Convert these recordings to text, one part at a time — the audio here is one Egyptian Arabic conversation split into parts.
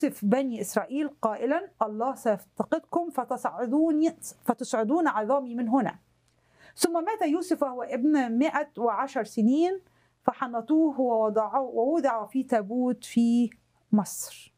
يوصف بني إسرائيل قائلا الله سيفتقدكم فتصعدون فتصعدون عظامي من هنا ثم مات يوسف وهو ابن 110 سنين فحنطوه ووضعوه ووضع في تابوت في مصر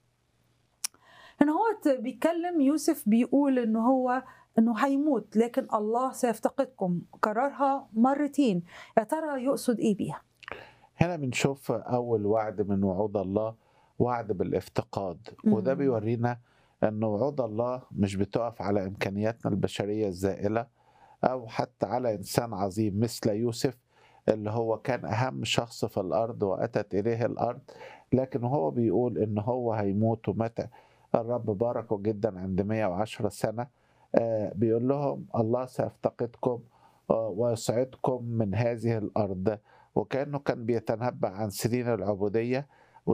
هنا هو بيتكلم يوسف بيقول ان هو انه هيموت لكن الله سيفتقدكم كررها مرتين يا ترى يقصد ايه بيها هنا بنشوف أول وعد من وعود الله وعد بالافتقاد مم. وده بيورينا أن وعود الله مش بتقف على إمكانياتنا البشرية الزائلة أو حتى على إنسان عظيم مثل يوسف اللي هو كان أهم شخص في الأرض وأتت إليه الأرض لكن هو بيقول إن هو هيموت ومات الرب باركه جدا عند 110 سنة آه، بيقول لهم الله سيفتقدكم آه، ويصعدكم من هذه الأرض وكأنه كان بيتنبأ عن سنين العبودية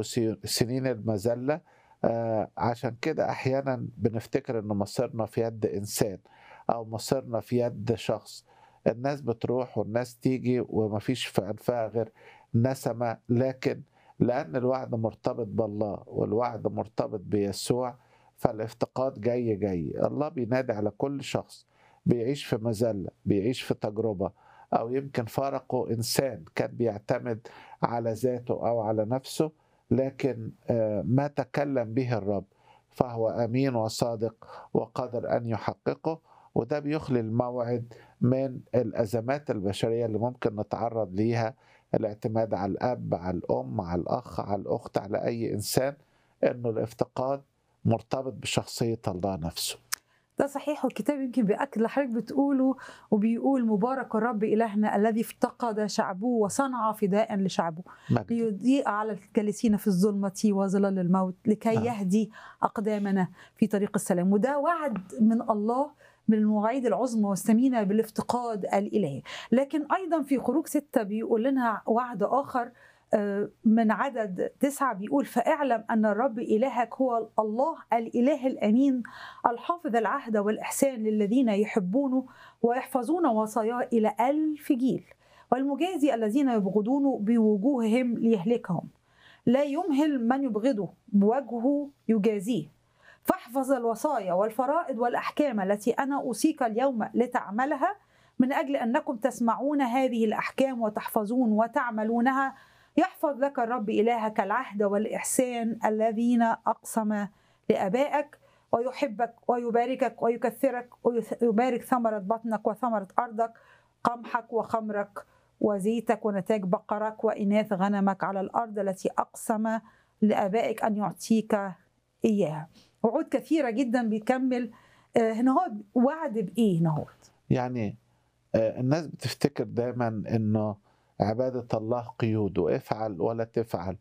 وسنين المذلة آه، عشان كده أحيانا بنفتكر إن مصيرنا في يد إنسان أو مصيرنا في يد شخص الناس بتروح والناس تيجي ومفيش في أنفها غير نسمة لكن لأن الوعد مرتبط بالله والوعد مرتبط بيسوع فالافتقاد جاي جاي الله بينادي على كل شخص بيعيش في مذلة بيعيش في تجربة أو يمكن فارقه إنسان كان بيعتمد على ذاته أو على نفسه لكن آه، ما تكلم به الرب فهو أمين وصادق وقادر أن يحققه وده بيخلي الموعد من الأزمات البشرية اللي ممكن نتعرض ليها الاعتماد على الأب على الأم على الأخ على الأخت على أي إنسان إنه الافتقاد مرتبط بشخصية الله نفسه ده صحيح والكتاب يمكن بيأكد اللي حضرتك بتقوله وبيقول مبارك الرب إلهنا الذي افتقد شعبه وصنع فداء لشعبه مجد ليضيء على الجالسين في الظلمة وظلال الموت لكي نعم. يهدي أقدامنا في طريق السلام وده وعد من الله من المواعيد العظمى والثمينة بالافتقاد الإلهي لكن أيضا في خروج ستة بيقول لنا وعد آخر آه، من عدد تسعة بيقول فاعلم أن الرب إلهك هو الله الإله الأمين الحافظ العهد والإحسان للذين يحبونه ويحفظون وصاياه إلى ألف جيل والمجازي الذين يبغضونه بوجوههم ليهلكهم لا يمهل من يبغضه بوجهه يجازيه فاحفظ الوصايا والفرائض والأحكام التي أنا أوصيك اليوم لتعملها من أجل أنكم تسمعون هذه الأحكام وتحفظون وتعملونها يحفظ لك الرب إلهك العهد والإحسان الذين أقسم لآبائك ويحبك ويباركك ويكثرك ويبارك ثمرة بطنك وثمرة أرضك قمحك وخمرك وزيتك ونتاج بقرك وإناث غنمك على الأرض التي أقسم لآبائك أن يعطيك إياها وعود كثيرة جدا بيكمل آه، هنا هو وعد بإيه هنا هو يعني آه، الناس بتفتكر دايما انه عبادة الله قيود وافعل ولا تفعل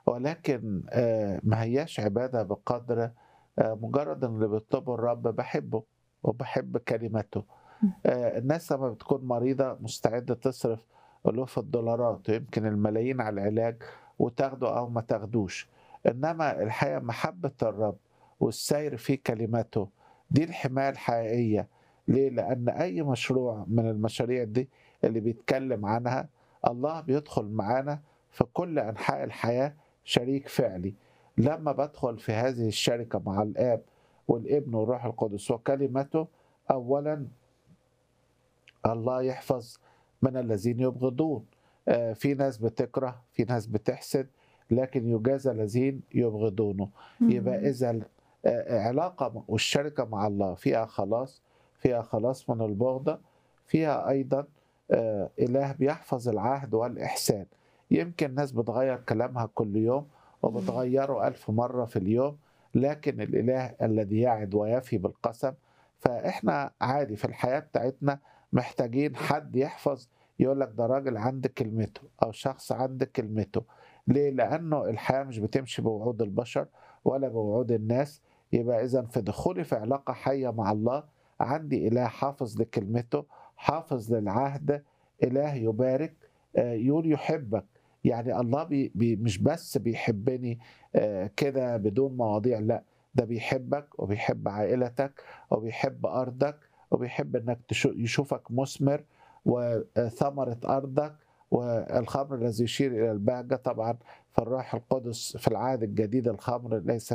ولكن آه، ما هياش عبادة بقدر آه، مجرد ان اللي بيطلبه الرب بحبه وبحب كلمته آه، الناس لما بتكون مريضة مستعدة تصرف ألوف الدولارات ويمكن الملايين على العلاج وتاخده أو ما تاخدوش إنما الحقيقة محبة الرب والسير في كلمته دي الحماية الحقيقية ليه؟ لأن أي مشروع من المشاريع دي اللي بيتكلم عنها الله بيدخل معانا في كل أنحاء الحياة شريك فعلي لما بدخل في هذه الشركة مع الآب والابن والروح القدس وكلمته أولا الله يحفظ من الذين يبغضون آه، في ناس بتكره في ناس بتحسد لكن يجازى الذين يبغضونه يبقى إذا علاقة والشركة مع الله فيها خلاص فيها خلاص من البغضة فيها أيضا آه، إله بيحفظ العهد والإحسان يمكن ناس بتغير كلامها كل يوم وبتغيره ألف مرة في اليوم لكن الإله الذي يعد ويفي بالقسم فإحنا عادي في الحياة بتاعتنا محتاجين حد يحفظ يقول لك ده راجل عند كلمته أو شخص عند كلمته ليه؟ لأنه الحياة مش بتمشي بوعود البشر ولا بوعود الناس يبقى إذا في دخولي في علاقة حية مع الله عندي إله حافظ لكلمته حافظ للعهد إله يبارك آه، يقول يحبك يعني الله بي بي مش بس بيحبني آه، كده بدون مواضيع لا ده بيحبك وبيحب عائلتك وبيحب أرضك وبيحب إنك تشو- يشوفك مثمر وثمرة أرضك والخمر الذي يشير إلى البهجة طبعا في الروح القدس في العهد الجديد الخمر ليس